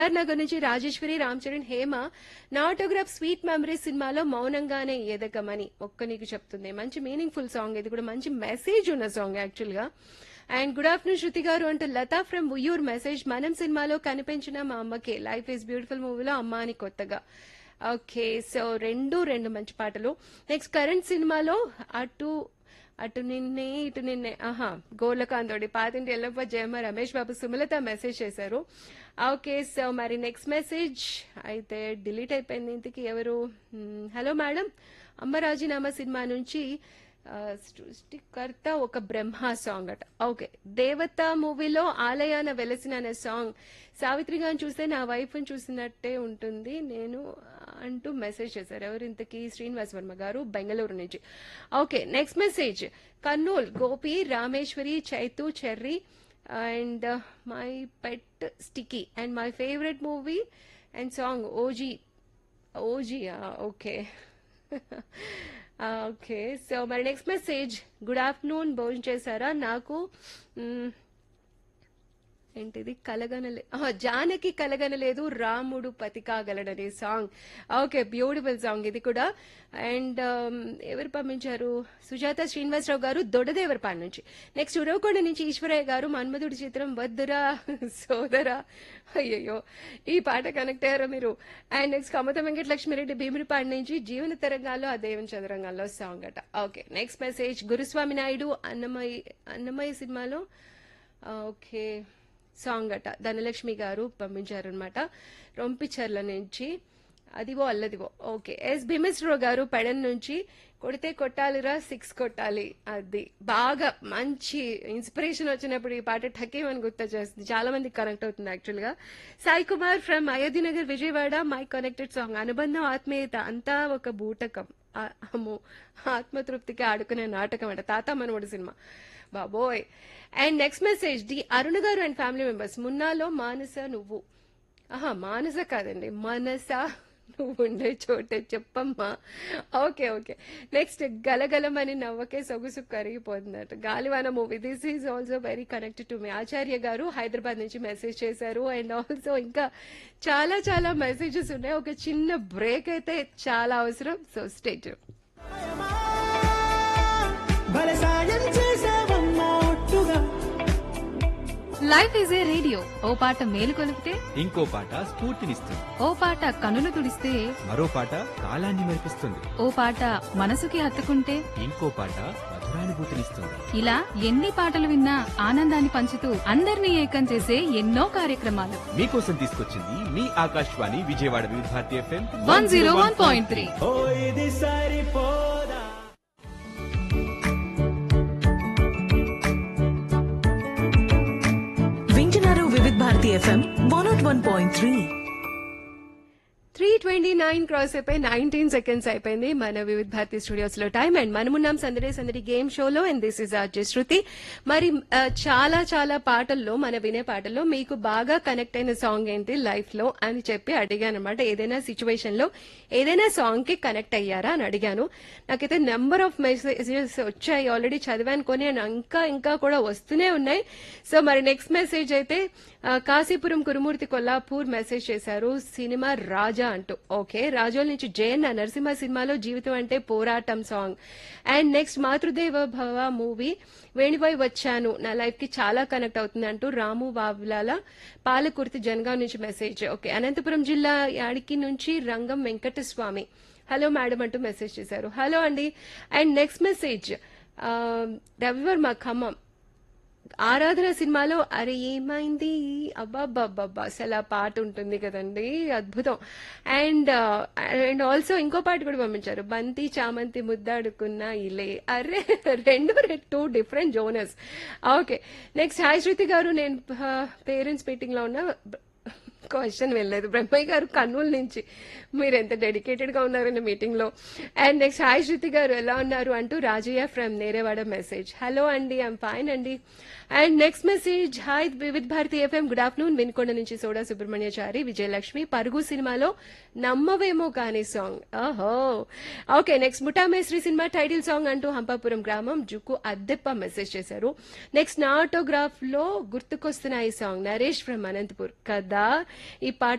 నగర్ నుంచి రాజేశ్వరి రామ్ చరణ్ హేమ నా autograph sweet memory సినిమాలో మౌనంగానే ఎదగమని ఒక్క నీకు చెప్తుంది మంచి మీనింగ్ఫుల్ సాంగ్ ఇది కూడా మంచి మెసేజ్ ఉన్న సాంగ్ యాక్చువల్ గా and good afternoon Shruti garu అంటూ లతా ఫ్రమ్ ఉయ్యూర్ మెసేజ్ మనం సినిమాలో కనిపించిన మా అమ్మకే లైఫ్ ఈజ్ బ్యూటిఫుల్ మూవీలో అమ్మ అని కొత్తగా ఓకే సో రెండు రెండు మంచి పాటలు నెక్స్ట్ కరెంట్ సినిమాలో అటు అటు నిన్నే ఇటు నిన్నే ఆహా గోర్లకాంతోడి పాతింటి ఎల్లప్ప జయమ్మ రమేష్ బాబు సుమలత మెసేజ్ చేశారు ఓకే సో మరి నెక్స్ట్ మెసేజ్ అయితే డిలీట్ అయిపోయింది ఇంతకి ఎవరు మ్మ్, హలో మేడం అమ్మ రాజీనామా సినిమా నుంచి ఆ, సృష్టికర్త ఒక బ్రహ్మ సాంగ్ అట ఓకే దేవత మూవీలో ఆలయాన వెలసిన అనే సాంగ్ సావిత్రి గారిని చూస్తే నా వైఫ్ని చూసినట్టే ఉంటుంది నేను అంటూ మెసేజ్ చేశారు ఎవరు ఇంతకీ శ్రీనివాస్ వర్మ గారు బెంగళూరు నుంచి okay next message Kurnool Gopi Rameshwari Chaitu Cherry and my pet Sticky and my favourite movie and song OG OG okay okay so మరి నెక్స్ట్ మెసేజ్ గుడ్ ఆఫ్టర్నూన్ భోజనం చేశారా నాకు మ్, ఏంటిది కలగనలే ఆహా, జానకి కలగనలేదు రాముడు పతి కాగలడనే సాంగ్ ఓకే బ్యూటిఫుల్ సాంగ్ ఇది కూడా అండ్ ఎవరు పంపించారు సుజాత శ్రీనివాసరావు గారు దొడదేవరపాడు నుంచి నెక్స్ట్ ఉరవకొండ నుంచి ఈశ్వరయ్య గారు మన్మధుడి చిత్రం వద్దురా సోదరా అయ్యయ్యో ఈ పాట కనెక్ట్ అయ్యారో మీరు అండ్ నెక్స్ట్ కమత వెంకటలక్ష్మిరెడ్డి భీమిరిపాడు నుంచి జీవన తరంగాల్లో ఆ దేవం చదరంగాల్లో సాంగ్ అట okay next message Guruswamy Naidu Annamayya Annamayya సినిమాలో ఆ, ఓకే సాంగ్ అట ధనలక్ష్మి గారు పంపించారనమాట రొంపిచర్ల నుంచి అదివో అల్లదివో ఓకే ఎస్ భీమేశ్వరరావు గారు పెడన్ నుంచి కొడితే కొట్టాలిరా సిక్స్ కొట్టాలి అది బాగా మంచి ఇన్స్పిరేషన్ వచ్చినప్పుడు ఈ పాట ఠకేమని గుర్తు చేస్తుంది చాలా మందికి కనెక్ట్ అవుతుంది యాక్చువల్ గా Sai Kumar from Ayodhya Nagar Vijayawada my connected song అనుబంధం ఆత్మీయత అంతా ఒక బూటకం ఆ, అమ్మో ఆత్మతృప్తికి ఆడుకునే నాటకం అంట తాత మనవడు సినిమా బాబోయ్ and next message D Aruna garu and family members మున్నాలో మానస నువ్వు ఆహా మానస కాదండి మనస నువ్వు ఉండే చోటే చెప్పమ్మా ఓకే ఓకే నెక్స్ట్ గలగలమని నవ్వకే సొగుసు కరిగిపోతుందట గాలివాన movie this is also very connected to me Acharya garu Hyderabad నుంచి మెసేజ్ చేశారు అండ్ ఆల్సో ఇంకా చాలా చాలా మెసేజెస్ ఉన్నాయి ఒక చిన్న బ్రేక్ అయితే చాలా అవసరం సో స్టేట్ భలే సాయం చేసావమ్మా ఒట్టుగా లైఫ్ ఈజ్ ఏ రేడియో ఓ పాట మేలు కొలిపితే ఇంకో పాట స్ఫూర్తినిస్తుంది ఓ పాట కనులు తుడిస్తే మరో పాట కాలాన్ని మెరిపిస్తుంది ఓ పాట మనసుకి హత్తుకుంటే ఇంకో పాట మధురానుభూతినిస్తుంది ఇలా ఎన్ని పాటలు విన్నా ఆనందాన్ని పంచుతూ అందరినీ ఏకం చేసే ఎన్నో కార్యక్రమాలు మీకోసం తీసుకొచ్చింది మీ Akashvani Vijayawada Vividh Bharati FM one zero one point three ఓ ఇది సరిపోదా వింటున్నారు Vividh Bharati FM one not one point three three twenty nine cross అయిపోయి నైన్టీన్ సెకండ్స్ అయిపోయింది మన వివిధ భారతి స్టూడియోస్ లో టైం అండ్ మనమున్నాం సందడి సందడి గేమ్ షోలో and this is RJ Shruti మరి ఆ, చాలా చాలా పాటల్లో మన వినే పాటల్లో మీకు బాగా కనెక్ట్ అయిన సాంగ్ ఏంటి లైఫ్ లో అని చెప్పి అడిగాను అనమాట ఏదైనా సిచ్యువేషన్ లో ఏదైనా సాంగ్ కి కనెక్ట్ అయ్యారా అని అడిగాను నాకైతే నెంబర్ ఆఫ్ మెసేజెస్ వచ్చాయి ఆల్రెడీ చదివాను కొని and ఇంకా ఇంకా కూడా వస్తూనే ఉన్నాయి సో మరి నెక్స్ట్ మెసేజ్ అయితే ఆ, కాశీపురం కురుమూర్తి కొల్లాపూర్ మెసేజ్ చేశారు సినిమా రాజా అంటూ ఓకే రాజోల్ నుంచి జయన్న నరసింహ సినిమాలో జీవితం అంటే పోరాటం సాంగ్ అండ్ నెక్స్ట్ మాతృదేవ భవ మూవీ వేణివై వచ్చాను నా లైఫ్ కి చాలా కనెక్ట్ అవుతుంది అంటూ రాము వావ్లాల పాలకుర్తి జనగాం నుంచి మెసేజ్ ఓకే అనంతపురం జిల్లా యాడికి నుంచి రంగం వెంకటస్వామి హలో మేడం అంటూ మెసేజ్ చేశారు హలో అండి and next message Ravi Varma Khammam Aradhana సినిమాలో అరే ఏమైంది అబ్బాబ్బాబ్బా అసలు ఆ పాట ఉంటుంది కదండి అద్భుతం అండ్ అండ్ ఆల్సో ఇంకో పాట కూడా పంపించారు బంతి చామంతి ముద్దాడుకున్న ఇలే అరే రెండు two different genres okay next hi Shruti garu నేను పేరెంట్స్ మీటింగ్ లో ఉన్న క్వశ్చన్ వెళ్ళలేదు బ్రహ్మయ్య గారు కర్నూలు నుంచి మీరు ఎంత డెడికేటెడ్ గా ఉన్నారన్న మీటింగ్ లో అండ్ నెక్స్ట్ హాయ్ శృతి గారు ఎలా ఉన్నారు అంటూ Rajaiah from Nerevada message hello అండి ఐఎమ్ ఫైన్ అండి and next message hi Vividh Bharati FM good afternoon Vinukonda నుంచి సోడా సుబ్రహ్మణ్యచారి విజయలక్ష్మి పరుగు సినిమాలో నమ్మవేమో కానీ సాంగ్ ఓహో okay next Muta Mestri cinema title song అంటూ హంపాపురం గ్రామం జుక్కు అద్దెప్ప మెసేజ్ చేశారు నెక్స్ట్ నా ఆటోగ్రాఫ్ లో గుర్తుకొస్తున్న ఈ సాంగ్ నరేష్ ఫ్రమ్ అనంతపూర్ కదా ఈ పాట